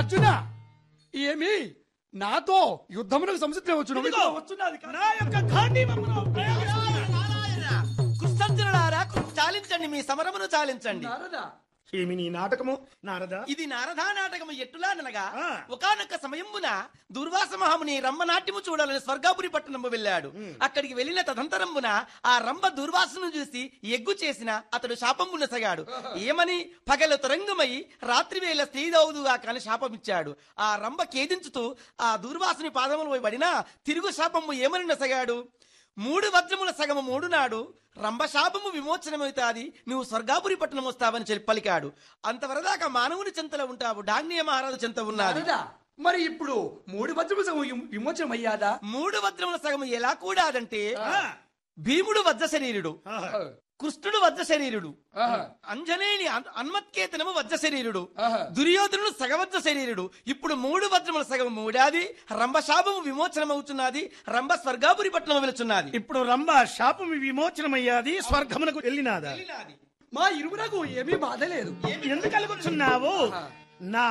అర్జున ఏమి నాతో యుద్ధమునకు సంసిద్ధం వచ్చును ఇదిగో వచ్చున్నది నా యొక్క గాంధీవమును ప్రయోగిస్తున్నా. కృష్ణార్జునులారా చాలించండి మీ సమరమును చాలించండి నారదా ఏమి నీ నాటకము నారదా ఇది నారదా నాటకము ఎట్టులానగా ఆ. ఒకనొక సమయమున దుర్వాస మహాముని రంభనాట్యము చూడాలని స్వర్గాపురి పట్టణము వెళ్ళాడు అక్కడికి వెళ్ళిన తదంతరమున ఆ రంభ దుర్వాసను చూసి ఎగ్గు చేసిన అతడు శాపమున సగాడు ఏమని పగలు తరంగమై రాత్రి వేళ స్త్రీదవుదుగా కాని శాపమిచ్చాడు ఆ రంభ కేదించుతూ ఆ దుర్వాసుని పాదములు పడినా తిరుగు శాపము ఏమని నసగాడు మూడు వజ్రముల సగము మూడు నాడు రంభశాపము విమోచనమవుతాది నువ్వు స్వర్గాపురి పట్టణం వస్తావని చెప్పి పలికాడు అంతవరదాకా మానవుని చెంతలో ఉంటావు డాగ్నియ మహారాజు చెంత ఉన్నది నారదా మరి ఇప్పుడు మూడు వజ్రము సగం విమో- విమోచనం అయ్యాదా మూడు వజ్రముల సగము ఎలా కూడాదంటే భీముడు వజ్ర శరీరుడు ఆహా. కృష్ణుడు వజ్ర శరీరుడు ఆహా. అంజనేయుని అన్- అన్మత్కేతనము వజ్ర శరీరుడు ఆహా. దుర్యోధనుడు సగవజ్ర శరీరుడు ఇప్పుడు మూడు వజ్రముల సగం మూడాది రంభశాపము విమోచనమవుతున్నది రంభ స్వర్గాపురి పట్టణం వెలుచున్నది ఇప్పుడు రంభ శాపం విమోచనమయ్యాది స్వర్గమునకు వెళ్ళినాదా వెళ్ళినాది. మా ఇరువురకు ఏమీ బాధ లేదు ఎందుకు కలుగుతున్నావు నా